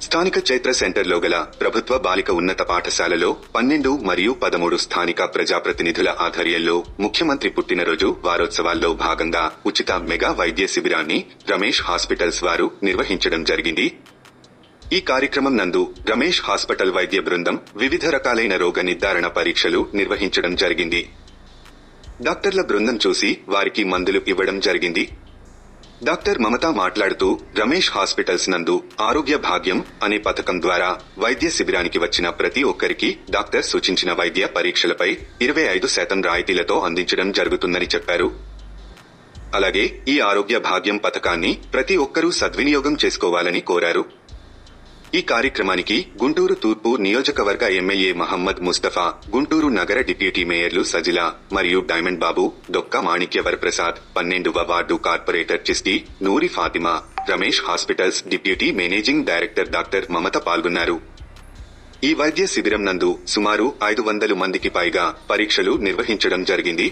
స్థానిక చైత్ర సెంటర్లో గల ప్రభుత్వ బాలిక ఉన్నత పాఠశాలలో పన్నెండు మరియు పదమూడు స్థానిక ప్రజాప్రతినిధుల ఆధ్వర్యంలో ముఖ్యమంత్రి పుట్టినరోజు వారోత్సవాల్లో భాగంగా ఉచిత మెగా వైద్య శిబిరాన్ని రమేష్ హాస్పిటల్స్ వారు నిర్వహించడం జరిగింది ఈ కార్యక్రమం నందు రమేష్ హాస్పిటల్ వైద్య బృందం వివిధ రకాలైన రోగ నిర్ధారణ పరీక్షలు నిర్వహించడం జరిగింది డాక్టర్ల బృందం చూసి వారికి మందులు ఇవ్వడం జరిగింది డాక్టర్ మమత మాట్లాడుతూ రమేష్ హాస్పిటల్స్ నందు ఆరోగ్య భాగ్యం అనే పథకం ద్వారా వైద్య శిబిరానికి వచ్చిన ప్రతి ఒక్కరికి డాక్టర్ సూచించిన వైద్య పరీక్షలపై ఇరవై ఐదు శాతం రాయితీలతో అందించడం జరుగుతుందని చెప్పారు అలాగే ఈ ఆరోగ్య భాగ్యం పథకాన్ని ప్రతి ఒక్కరూ సద్వినియోగం చేసుకోవాలని కోరారు ఈ కార్యక్రమానికి గుంటూరు తూర్పు నియోజకవర్గ ఎమ్మెల్యే మహమ్మద్ ముస్తఫా గుంటూరు నగర డిప్యూటీ మేయర్లు సజిలా మరియు డైమండ్ బాబు డొక్క మాణిక్య వరప్రసాద్ పన్నెండవ ward corporator Chishti Noori Fatima Ramesh hospitals deputy managing director doctor Mamata పాల్గొన్నారు ఈ వైద్య శిబిరం నందు సుమారు ఐదు వందల మందికి పైగా పరీక్షలు నిర్వహించడం జరిగింది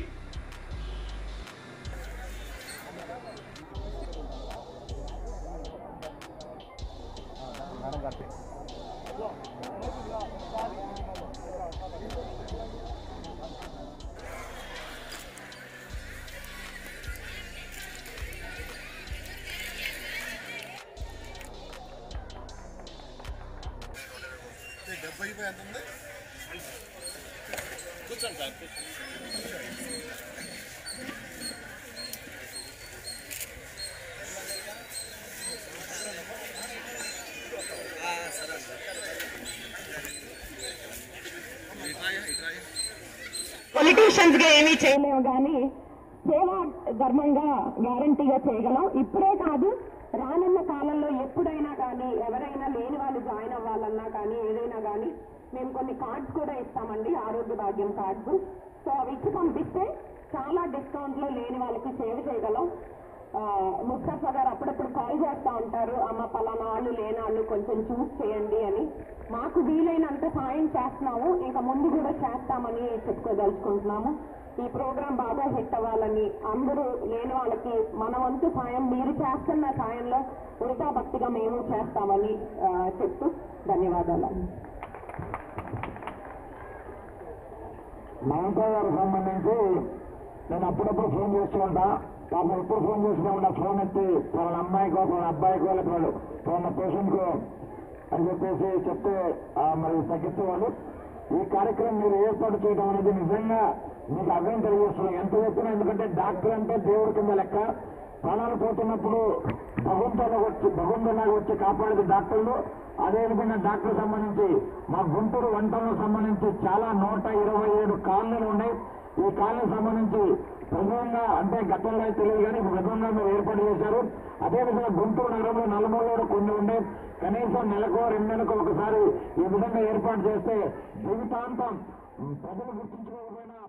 డెబ్బై ఎంత ఉంది పొలిటీషియన్స్ గా ఏమీ చేయలేము కానీ సేవా ధర్మంగా గ్యారంటీగా చేయగలం ఇప్పుడే కాదు రానున్న కాలంలో ఎప్పుడైనా కానీ ఎవరైనా లేని వాళ్ళు జాయిన్ అవ్వాలన్నా కానీ ఏదైనా కానీ మేము కొన్ని కార్డ్స్ కూడా ఇస్తామండి ఆరోగ్య భాగ్యం కార్డ్స్ సో అవి ఇచ్చి పంపిస్తే చాలా డిస్కౌంట్ లో లేని వాళ్ళకి సేవ చేయగలం ఆ, ముస్తఫా గారు అప్పుడప్పుడు కాల్ చేస్తా ఉంటారు అమ్మ పలానా వాళ్ళు లేని వాళ్ళు కొంచెం చూస్ చేయండి అని మాకు వీలైనంత సాయం చేస్తున్నాము ఇంకా ముందు కూడా చేస్తామని చెప్పుకోదలుచుకుంటున్నాము ఈ ప్రోగ్రాం బాగా హిట్ అవ్వాలని అందరూ లేని వాళ్ళకి మన వంతు సాయం మీరు చేస్తున్న సాయంలో ఉల్టా భక్తిగా మేము చేస్తామని ఆ, చెప్తూ ధన్యవాదాలు మమతా గారికి సంబంధించి నేను అప్పుడప్పుడు ఫోన్ చేస్తూ ఉంటా పాపం ఎప్పుడు ఫోన్ చేసినా కూడా ఫోన్ ఎత్తి వాళ్ళ అమ్మాయికో వాళ్ళ అబ్బాయికో లేకపోతే వాళ్ళ పేషెంట్కో అని చెప్పేసి చెప్తే ఆ, మరి తగ్గించేవాళ్ళు ఈ కార్యక్రమం మీరు ఏర్పాటు చేయడం అనేది నిజంగా మీకు అర్థం తెలియజేస్తున్నాం ఎంత చెప్పినా ఎందుకంటే డాక్టర్ అంటే దేవుడి కింద లెక్క ప్రాణాలు పోతున్నప్పుడు భగవంతులకు వచ్చి భగవంతులాగా వచ్చి కాపాడేది డాక్టర్లు అదేవిధంగా డాక్టర్ సంబంధించి మా గుంటూరు వంటలకు సంబంధించి చాలా నూట ఇరవై ఏడు కాలనీలు ఉన్నాయి ఈ కాలనీకి సంబంధించి ప్రధానంగా అంటే గతంలో అయితే తెలియదు కానీ ఇప్పుడు ప్రధానంగా మీరు ఏర్పాటు చేశారు అదేవిధంగా గుంటూరు నగరంలో నలుమూలలో కొన్ని ఉన్నాయి కనీసం నెలకో రెండు నెలలకు ఒకసారి ఈ విధంగా ఏర్పాటు చేస్తే జీవితాంతం ప్రజలు గుర్తించుకోకపోయినా